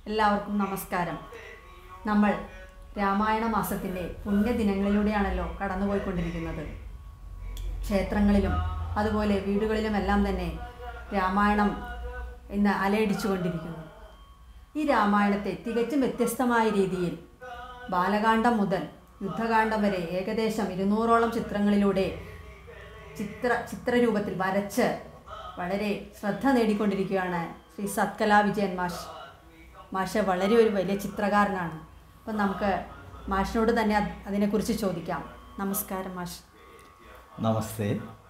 എല്ലാവർക്കും നമസ്കാരം നമ്മൾ രാമായണ മാസത്തിൻ്റെ പുണ്യദിനങ്ങളിലൂടെയാണല്ലോ കടന്നുപോയിക്കൊണ്ടിരിക്കുന്നത് ക്ഷേത്രങ്ങളിലും അതുപോലെ വീടുകളിലുമെല്ലാം തന്നെ രാമായണം ഇന്ന് അലയടിച്ചുകൊണ്ടിരിക്കുന്നു ഈ രാമായണത്തെ തികച്ചും വ്യത്യസ്തമായ രീതിയിൽ ബാലകാന്ഡം മുതൽ യുദ്ധകാന്ഡം വരെ ഏകദേശം ഇരുന്നൂറോളം ചിത്രങ്ങളിലൂടെ ചിത്ര ചിത്രരൂപത്തിൽ വരച്ച് വളരെ ശ്രദ്ധ നേടിക്കൊണ്ടിരിക്കുകയാണ് ശ്രീ സത്കലാ വിജയൻ മാഷ് മാഷ് വളരെ ഒരു വലിയ ചിത്രകാരനാണ് അപ്പം നമുക്ക് മാഷിനോട് തന്നെ അത് അതിനെക്കുറിച്ച് ചോദിക്കാം നമസ്കാരം മാഷ് നമസ്തേ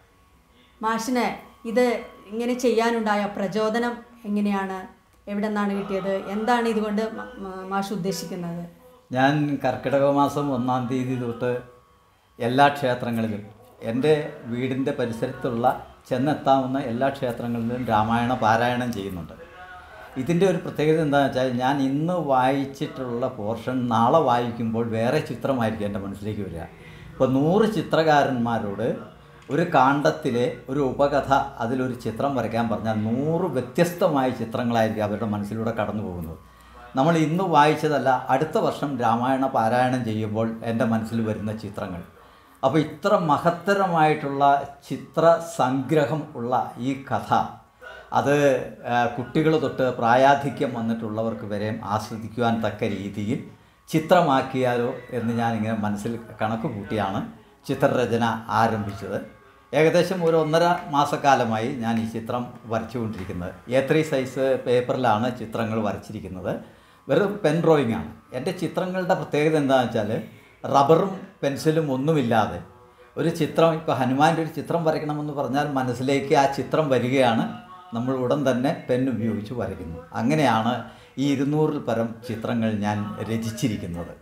മാഷിന് ഇത് ഇങ്ങനെ ചെയ്യാനുണ്ടായ പ്രചോദനം എങ്ങനെയാണ് എവിടെ നിന്നാണ് കിട്ടിയത് എന്താണ് ഇതുകൊണ്ട് മ- മ- മാഷ് ഉദ്ദേശിക്കുന്നത് ഞാൻ കർക്കിടക മാസം ഒന്നാം തീയതി തൊട്ട് എല്ലാ ക്ഷേത്രങ്ങളിലും എൻ്റെ വീടിൻ്റെ പരിസരത്തുള്ള ചെന്നെത്താവുന്ന എല്ലാ ക്ഷേത്രങ്ങളിലും രാമായണ പാരായണം ചെയ്യുന്നുണ്ട് ഇതിൻ്റെ ഒരു പ്രത്യേകത എന്താണെന്ന് വെച്ചാൽ ഞാൻ ഇന്ന് വായിച്ചിട്ടുള്ള പോർഷൻ നാളെ വായിക്കുമ്പോൾ വേറെ ചിത്രമായിരിക്കും എൻ്റെ മനസ്സിലേക്ക് വരിക ഇപ്പോൾ നൂറ് ചിത്രകാരന്മാരോട് ഒരു കാണ്ഡത്തിലെ ഒരു ഉപകഥ അതിലൊരു ചിത്രം വരയ്ക്കാൻ പറഞ്ഞാൽ നൂറ് വ്യത്യസ്തമായ ചിത്രങ്ങളായിരിക്കും അവരുടെ മനസ്സിലൂടെ കടന്നു പോകുന്നത് നമ്മൾ ഇന്ന് വായിച്ചതല്ല അടുത്ത വർഷം രാമായണ പാരായണം ചെയ്യുമ്പോൾ എൻ്റെ മനസ്സിൽ വരുന്ന ചിത്രങ്ങൾ അപ്പോൾ ഇത്ര മഹത്തരമായിട്ടുള്ള ചിത്ര സംഗ്രഹം ഉള്ള ഈ കഥ അത് കുട്ടികൾ തൊട്ട് പ്രായാധിക്യം വന്നിട്ടുള്ളവർക്ക് വരെ ആസ്വദിക്കുവാൻ തക്ക രീതിയിൽ ചിത്രമാക്കിയാലോ എന്ന് ഞാനിങ്ങനെ മനസ്സിൽ കണക്ക് കൂട്ടിയാണ് ചിത്രരചന ആരംഭിച്ചത് ഏകദേശം ഒരു ഒന്നര മാസക്കാലമായി ഞാൻ ഈ ചിത്രം വരച്ചുകൊണ്ടിരിക്കുന്നത് എ ത്രീ സൈസ് പേപ്പറിലാണ് ചിത്രങ്ങൾ വരച്ചിരിക്കുന്നത് വെറും പെൻ ഡ്രോയിങ് ആണ് എൻ്റെ ചിത്രങ്ങളുടെ പ്രത്യേകത എന്താണെന്ന് വെച്ചാൽ റബ്ബറും പെൻസിലും ഒന്നുമില്ലാതെ ഒരു ചിത്രം ഇപ്പോൾ ഹനുമാൻ്റെ ഒരു ചിത്രം വരയ്ക്കണമെന്ന് പറഞ്ഞാൽ മനസ്സിലേക്ക് ആ ചിത്രം വരികയാണ് നമ്മൾ ഉടൻ തന്നെ പെൻ ഉപയോഗിച്ച് വരയ്ക്കുന്നു അങ്ങനെയാണ് ഈ ഇരുന്നൂറിൽ പരം ചിത്രങ്ങൾ ഞാൻ രചിച്ചിരിക്കുന്നത്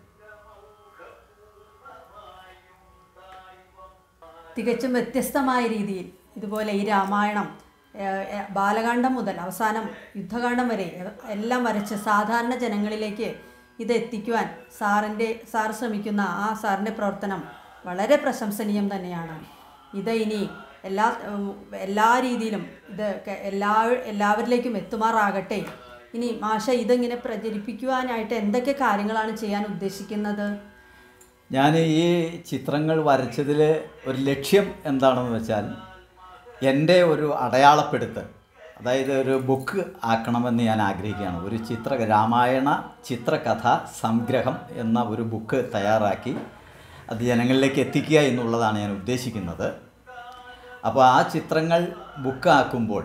തികച്ചും വ്യത്യസ്തമായ രീതിയിൽ ഇതുപോലെ ഈ രാമായണം ഏഹ്, ഏഹ്, ബാലകാന്ഡം മുതൽ അവസാനം യുദ്ധകാന്ഡം വരെ എ- എല്ലാം വരച്ച് സാധാരണ ജനങ്ങളിലേക്ക് ഇത് എത്തിക്കുവാൻ സാറിൻ്റെ സാർ ശ്രമിക്കുന്ന ആ സാറിൻ്റെ പ്രവർത്തനം വളരെ പ്രശംസനീയം തന്നെയാണ് ഇത് ഇനി എല്ലാ ഉം, എല്ലാ രീതിയിലും ഇത് ക- എല്ലാ എല്ലാവരിലേക്കും എത്തുമാറാകട്ടെ ഇനി മാഷ ഇതിങ്ങനെ പ്രചരിപ്പിക്കുവാനായിട്ട് എന്തൊക്കെ കാര്യങ്ങളാണ് ചെയ്യാൻ ഉദ്ദേശിക്കുന്നത് ഞാൻ ഈ ചിത്രങ്ങൾ വരച്ചതിൽ ഒരു ലക്ഷ്യം എന്താണെന്ന് വെച്ചാൽ എൻ്റെ ഒരു അടയാളപ്പെടുത്തൽ അതായത് ഒരു ബുക്ക് ആക്കണമെന്ന് ഞാൻ ആഗ്രഹിക്കുകയാണ് ഒരു ചിത്ര രാമായണ ചിത്രകഥ സംഗ്രഹം എന്ന ഒരു ബുക്ക് തയ്യാറാക്കി അത് ജനങ്ങളിലേക്ക് എത്തിക്കുക എന്നുള്ളതാണ് ഞാൻ ഉദ്ദേശിക്കുന്നത് അപ്പോൾ ആ ചിത്രങ്ങൾ ബുക്കാക്കുമ്പോൾ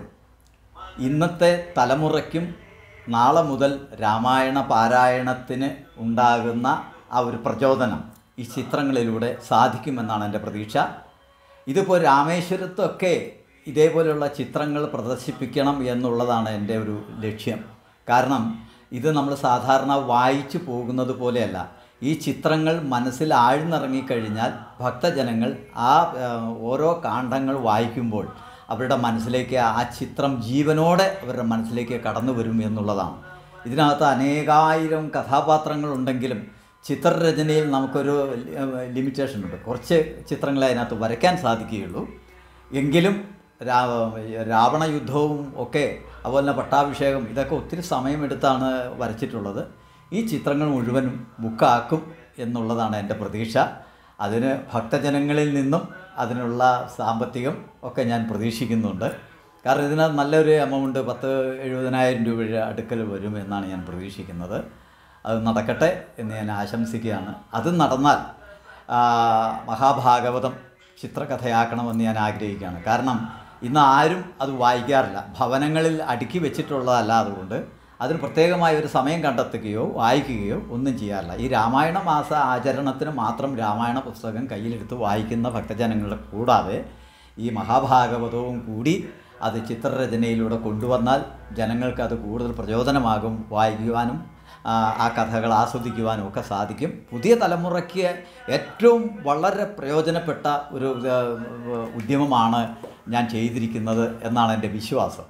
ഇന്നത്തെ തലമുറയ്ക്കും നാളെ മുതൽ രാമായണ പാരായണത്തിന് ഉണ്ടാകുന്ന ആ ഒരു പ്രചോദനം ഈ ചിത്രങ്ങളിലൂടെ സാധിക്കുമെന്നാണ് എൻ്റെ പ്രതീക്ഷ ഇതിപ്പോൾ രാമേശ്വരത്തൊക്കെ ഇതേപോലെയുള്ള ചിത്രങ്ങൾ പ്രദർശിപ്പിക്കണം എന്നുള്ളതാണ് എൻ്റെ ഒരു ലക്ഷ്യം കാരണം ഇത് നമ്മൾ സാധാരണ വായിച്ചു പോകുന്നത് പോലെയല്ല ഈ ചിത്രങ്ങൾ മനസ്സിൽ ആഴ്ന്നിറങ്ങിക്കഴിഞ്ഞാൽ ഭക്തജനങ്ങൾ ആ ആ, ഓരോ കാണ്ഡങ്ങൾ വായിക്കുമ്പോൾ അവരുടെ മനസ്സിലേക്ക് ആ ചിത്രം ജീവനോടെ അവരുടെ മനസ്സിലേക്ക് കടന്നു വരും എന്നുള്ളതാണ് ഇതിനകത്ത് അനേകായിരം കഥാപാത്രങ്ങളുണ്ടെങ്കിലും ചിത്രരചനയിൽ നമുക്കൊരു ലിമിറ്റേഷൻ ഉണ്ട് കുറച്ച് ചിത്രങ്ങളെ അതിനകത്ത് വരയ്ക്കാൻ സാധിക്കുകയുള്ളൂ എങ്കിലും രാ രാവണ യുദ്ധവും ഒക്കെ അതുപോലെ തന്നെ പട്ടാഭിഷേകം ഇതൊക്കെ ഒത്തിരി സമയമെടുത്താണ് വരച്ചിട്ടുള്ളത് ഈ ചിത്രങ്ങൾ മുഴുവനും ബുക്കാക്കും എന്നുള്ളതാണ് എൻ്റെ പ്രതീക്ഷ അതിന് ഭക്തജനങ്ങളിൽ നിന്നും അതിനുള്ള സാമ്പത്തികം ഒക്കെ ഞാൻ പ്രതീക്ഷിക്കുന്നുണ്ട് കാരണം ഇതിനകത്ത് നല്ലൊരു എമൗണ്ട് പത്ത് എഴുപതിനായിരം രൂപയുടെ അടുക്കൽ വരും എന്നാണ് ഞാൻ പ്രതീക്ഷിക്കുന്നത് അത് നടക്കട്ടെ എന്ന് ഞാൻ ആശംസിക്കുകയാണ് അത് നടന്നാൽ ആ, മഹാഭാഗവതം ചിത്രകഥയാക്കണമെന്ന് ഞാൻ ആഗ്രഹിക്കുകയാണ് കാരണം ഇന്ന് ആരും അത് വായിക്കാറില്ല ഭവനങ്ങളിൽ അടുക്കി വെച്ചിട്ടുള്ളതല്ല അതുകൊണ്ട് അതിന് പ്രത്യേകമായ ഒരു സമയം കണ്ടെത്തുകയോ വായിക്കുകയോ ഒന്നും ചെയ്യാറില്ല ഈ രാമായണ മാസ ആചരണത്തിന് മാത്രം രാമായണ പുസ്തകം കയ്യിലെടുത്ത് വായിക്കുന്ന ഭക്തജനങ്ങളെ കൂടാതെ ഈ മഹാഭാഗവതവും കൂടി അത് ചിത്രരചനയിലൂടെ കൊണ്ടുവന്നാൽ ജനങ്ങൾക്ക് അത് കൂടുതൽ പ്രചോദനമാകും വായിക്കുവാനും ആ, ആ കഥകൾ ആസ്വദിക്കുവാനും ഒക്കെ സാധിക്കും പുതിയ തലമുറയ്ക്ക് ഏറ്റവും വളരെ പ്രയോജനപ്പെട്ട ഒരു ആ, ഉദ്യമമാണ് ഞാൻ ചെയ്തിരിക്കുന്നത് എന്നാണ് എൻ്റെ വിശ്വാസം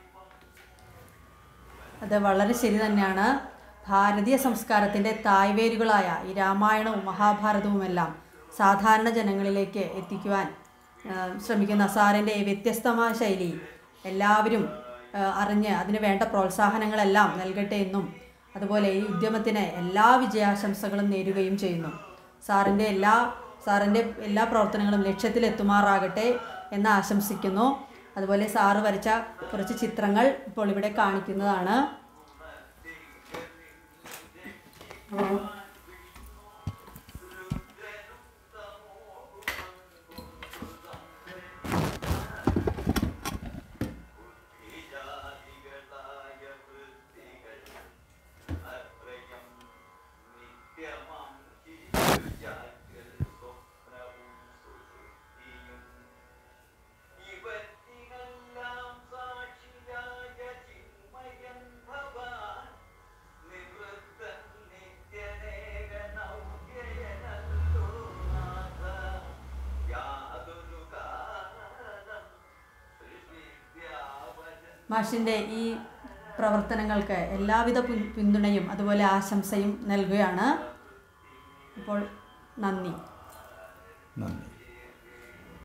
അത് വളരെ ശരി തന്നെയാണ് ഭാരതീയ സംസ്കാരത്തിൻ്റെ തായ്വേരുകളായ ഈ രാമായണവും മഹാഭാരതവുമെല്ലാം സാധാരണ ജനങ്ങളിലേക്ക് എത്തിക്കുവാൻ ആ, ശ്രമിക്കുന്ന സാറിൻ്റെ ഈ വ്യത്യസ്തമായ ശൈലി എല്ലാവരും ആ, അറിഞ്ഞ് അതിന് വേണ്ട പ്രോത്സാഹനങ്ങളെല്ലാം നൽകട്ടെ എന്നും അതുപോലെ ഈ ഉദ്യമത്തിന് എല്ലാ വിജയാശംസകളും നേരുകയും ചെയ്യുന്നു സാറിൻ്റെ എല്ലാ സാറിൻ്റെ എല്ലാ പ്രവർത്തനങ്ങളും ലക്ഷ്യത്തിലെത്തുമാറാകട്ടെ എന്ന് ആശംസിക്കുന്നു അതുപോലെ സാറ് വരച്ച കുറച്ച് ചിത്രങ്ങൾ ഇപ്പോൾ ഇവിടെ കാണിക്കുന്നതാണ് മാഷിൻ്റെ ഈ പ്രവർത്തനങ്ങൾക്ക് എല്ലാവിധ പിൻ- പിന്തുണയും അതുപോലെ ആശംസയും നൽകുകയാണ് ഇപ്പോൾ നന്ദി നന്ദി